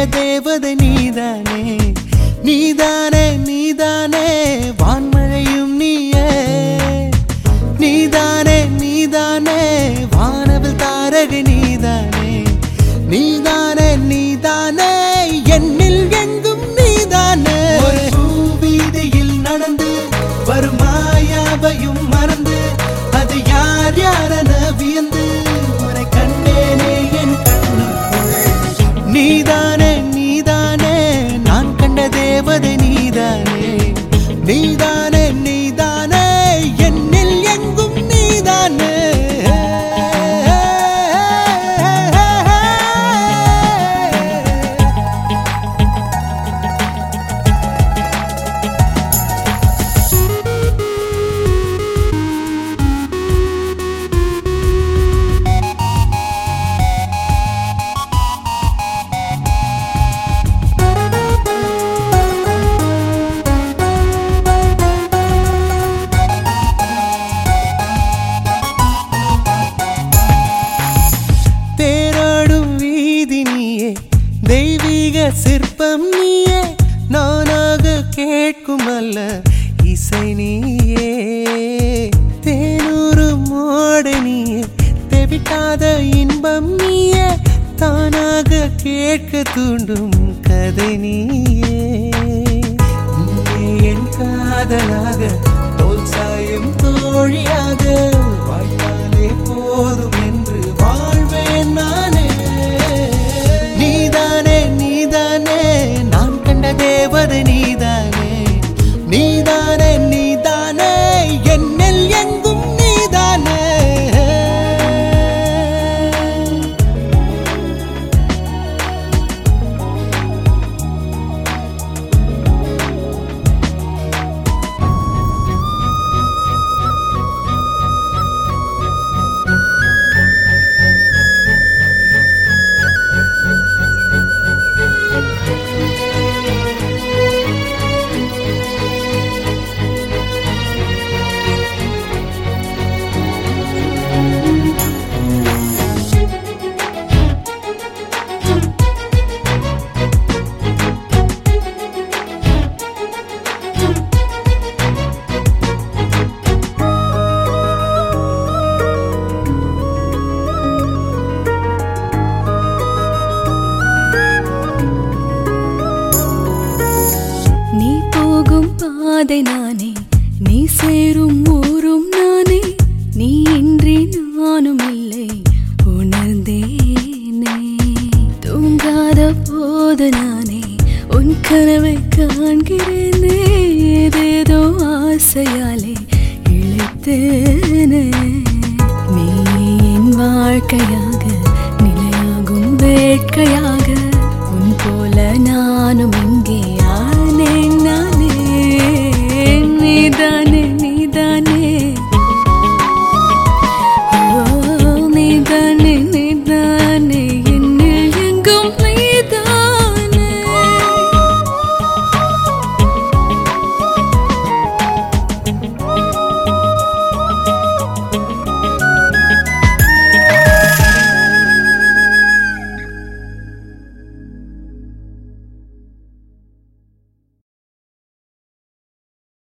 தேவதை நீதானே நீதானே நீதானே வான்மழையும் நீயே நீதானே நீதானே வானவில் தாரகை நீதானே நீதானே நீதானே என்னில் எங்கும் நீதானே ஒரு பூவீதியில் நடந்து வரும் மாயாவையும் மறந்து அது யார் யாரென வியந்து உன்னை கண்டேனே என் கண்ணுக்குள் நீதானே நீதானே நான் கண்ட தேவதை நீதானே நீதானே நீதானே என்னில் எங்கும் நீதானே தேரோடும் வீதி நீயே தெய்வீக சிற்பம் நீயே நானாக கேட்கும் அல்ல இசை நீயே தேனூரும் மோடு நீயே தெவிட்டாத இன்பம் நீயே தானாக கேட்க தூண்டும் கதை நீயே நீயே என் காதலாக தோல் சாயும் தோழியாக வாழ்ந்தாலே போதும் என்று வாழ்வேன் நானே நீதானே நீதானே நான் கண்ட தேவதை நீதானே நீதானே நீதானே என்னில் எங்கும் நீதானே நீ போகும் பாதை நானே நீ சேரும் ஊரும் நானே நீ இன்றி நானும் இல்லை உணர்ந்தேனே தூங்காத போது நானே உன் கனவை காண்கிறேனே ஏதேதோ ஆசையாலே இழைத்தேனே நீ என் வாழ்க்கையா